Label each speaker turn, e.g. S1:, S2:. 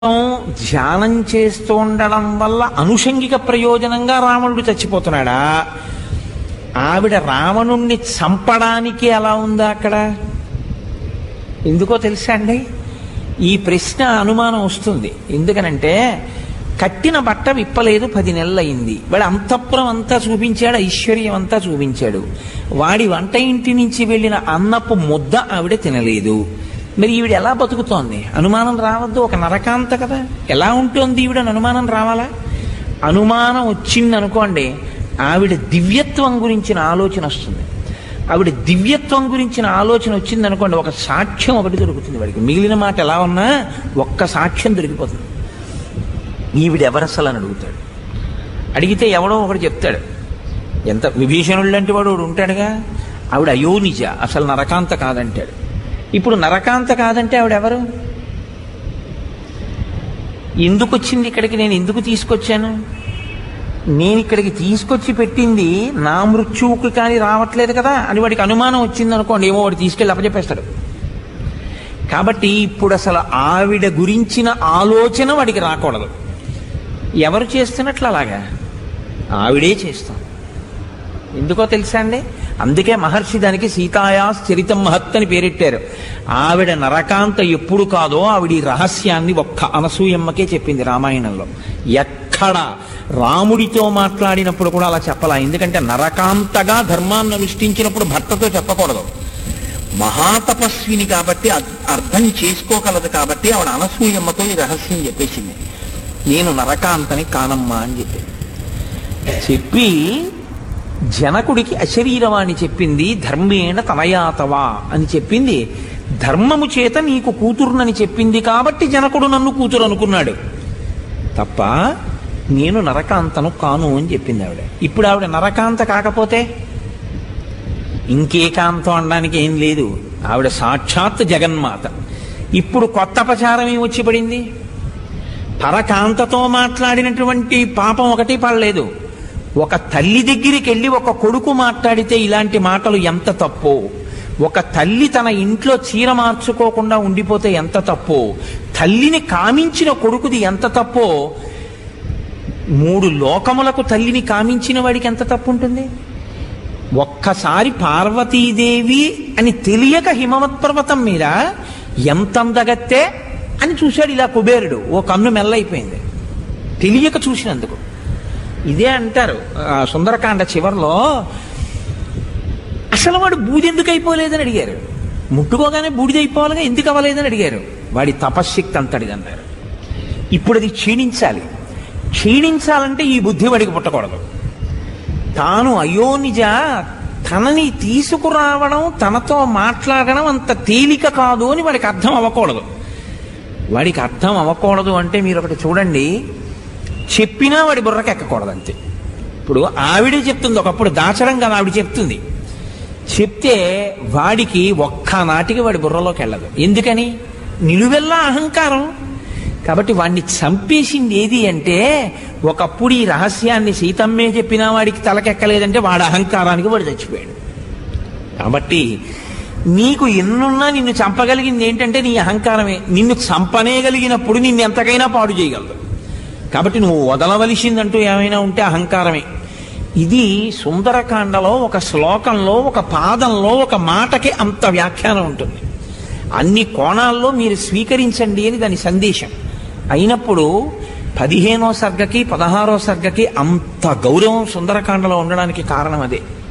S1: ధ్యానం చేస్తూ ఉండడం వల్ల అనుషంగిక ప్రయోజనంగా రావణుడు చచ్చిపోతున్నాడా ఆవిడ రావణుణ్ణి చంపడానికి ఎలా ఉందా అక్కడ ఎందుకో తెలుసా అండి ఈ ప్రశ్న అనుమానం వస్తుంది ఎందుకనంటే కట్టిన బట్ట విప్పలేదు పది నెలలు అయింది వాడు అంతఃపురం అంతా చూపించాడు ఐశ్వర్యం అంతా చూపించాడు వాడి వంట ఇంటి నుంచి వెళ్ళిన అన్నపు ముద్ద ఆవిడ తినలేదు మరి ఈవిడ ఎలా బతుకుతోంది అనుమానం రావద్దు ఒక నరకాంత కదా ఎలా ఉంటుంది ఈవిడ అనుమానం రావాలా అనుమానం వచ్చింది అనుకోండి ఆవిడ దివ్యత్వం గురించిన ఆలోచన వస్తుంది ఆవిడ దివ్యత్వం గురించిన ఆలోచన వచ్చింది అనుకోండి ఒక సాక్ష్యం ఒకటి దొరుకుతుంది వాడికి మిగిలిన మాట ఎలా ఉన్నా ఒక్క సాక్ష్యం దొరికిపోతుంది ఈవిడ ఎవరసలు అని అడుగుతాడు అడిగితే ఎవడో ఒకటి చెప్తాడు ఎంత విభీషణుడు లాంటి వాడు ఒకడు ఉంటాడుగా ఆవిడ అయోనిజ అసలు నరకాంత కాదంటాడు ఇప్పుడు నరకాంత కాదంటే ఆవిడెవరు ఎందుకు వచ్చింది ఇక్కడికి నేను ఎందుకు తీసుకొచ్చాను నేను ఇక్కడికి తీసుకొచ్చి పెట్టింది నా మృత్యువుకి కానీ రావట్లేదు కదా అని వాడికి అనుమానం వచ్చింది అనుకోండి ఏమో వాడు తీసుకెళ్ళి అప్పచెప్పేస్తాడు కాబట్టి ఇప్పుడు అసలు ఆవిడ గురించిన ఆలోచన వాడికి రాకూడదు ఎవరు చేస్తున్నట్లు అలాగా ఆవిడే చేస్తాం ఎందుకో తెలుసా అండి అందుకే మహర్షి దానికి సీతాయాస్ చరితం మహత్ అని పేరెట్టారు ఆవిడ నరకాంత ఎప్పుడు కాదో ఆవిడ ఈ రహస్యాన్ని ఒక్క అనసూయమ్మకే చెప్పింది రామాయణంలో ఎక్కడ రాముడితో మాట్లాడినప్పుడు కూడా అలా చెప్పాలా ఎందుకంటే నరకాంతగా ధర్మాన్ని అనుష్ఠించినప్పుడు భర్తతో చెప్పకూడదు మహాతపస్విని కాబట్టి అర్- అర్థం చేసుకోగలదు కాబట్టి ఆవిడ అనసూయమ్మతో ఈ రహస్యం చెప్పేసింది నేను నరకాంతని కానమ్మా అని చెప్పి చెప్పి జనకుడికి అశరీరవాణి చెప్పింది ధర్మేణ తనయాతవా అని చెప్పింది ధర్మము చేత నీకు కూతురునని చెప్పింది కాబట్టి జనకుడు నన్ను కూతురు అనుకున్నాడు తప్ప నేను నరకాంతను కాను అని చెప్పింది ఆవిడ ఇప్పుడు ఆవిడ నరకాంత కాకపోతే ఇంకేకాంతం అనడానికి ఏం లేదు ఆవిడ సాక్షాత్ జగన్మాత ఇప్పుడు కొత్త ప్రచారం ఏమి వచ్చి పడింది పరకాంతతో మాట్లాడినటువంటి పాపం ఒకటి పడలేదు ఒక తల్లి దగ్గరికి వెళ్ళి ఒక కొడుకు మాట్లాడితే ఇలాంటి మాటలు ఎంత తప్పో ఒక తల్లి తన ఇంట్లో చీర మార్చుకోకుండా ఉండిపోతే ఎంత తప్పో తల్లిని కామించిన కొడుకుది ఎంత తప్పో మూడు లోకములకు తల్లిని కామించిన వాడికి ఎంత తప్పు ఉంటుంది ఒక్కసారి పార్వతీదేవి అని తెలియక హిమవత్ పర్వతం మీద ఎంత అందగత్తే అని చూశాడు ఇలా కుబేరుడు ఓ కన్ను మెల్లైపోయింది తెలియక చూసినందుకు ఇదే అంటారు ఆ సుందరకాండ చివర్లో అసలు వాడు బూది ఎందుకు అయిపోలేదని అడిగారు ముట్టుకోగానే బూడిదైపోవాలిగా ఎందుకు అవ్వలేదని అడిగారు వాడి తపశ్శక్తి అంతటిది అన్నారు ఇప్పుడు అది క్షీణించాలి క్షీణించాలంటే ఈ బుద్ధి వాడికి పుట్టకూడదు తాను అయోనిజ తనని తీసుకురావడం తనతో మాట్లాడడం అంత తేలిక కాదు అని వాడికి అర్థం అవ్వకూడదు వాడికి అర్థం అవ్వకూడదు అంటే మీరు ఒకటి చూడండి చెప్పినా వాడి బుర్రకి ఎక్కకూడదు అంతే ఇప్పుడు ఆవిడే చెప్తుంది ఒకప్పుడు దాచడం కదా ఆవిడ చెప్తుంది చెప్తే వాడికి ఒక్క నాటికి వాడి బుర్రలోకి వెళ్ళదు ఎందుకని నిలువెల్లా అహంకారం కాబట్టి వాడిని చంపేసింది ఏది అంటే ఒకప్పుడు ఈ రహస్యాన్ని సీతమ్మే చెప్పినా వాడికి తలకెక్కలేదంటే వాడి అహంకారానికి వాడు చచ్చిపోయాడు కాబట్టి నీకు ఎన్నున్నా నిన్ను చంపగలిగింది ఏంటంటే నీ అహంకారమే నిన్ను చంపనేయగలిగినప్పుడు నిన్ను ఎంతకైనా పాడు చేయగలదు కాబట్టి నువ్వు వదలవలసిందంటూ ఏమైనా ఉంటే అహంకారమే ఇది సుందరకాండలో ఒక శ్లోకంలో ఒక పాదంలో ఒక మాటకి అంత వ్యాఖ్యానం ఉంటుంది అన్ని కోణాల్లో మీరు స్వీకరించండి అని దాని సందేశం అయినప్పుడు పదిహేనో సర్గకి పదహారో సర్గకి అంత గౌరవం సుందరకాండలో ఉండడానికి కారణం అదే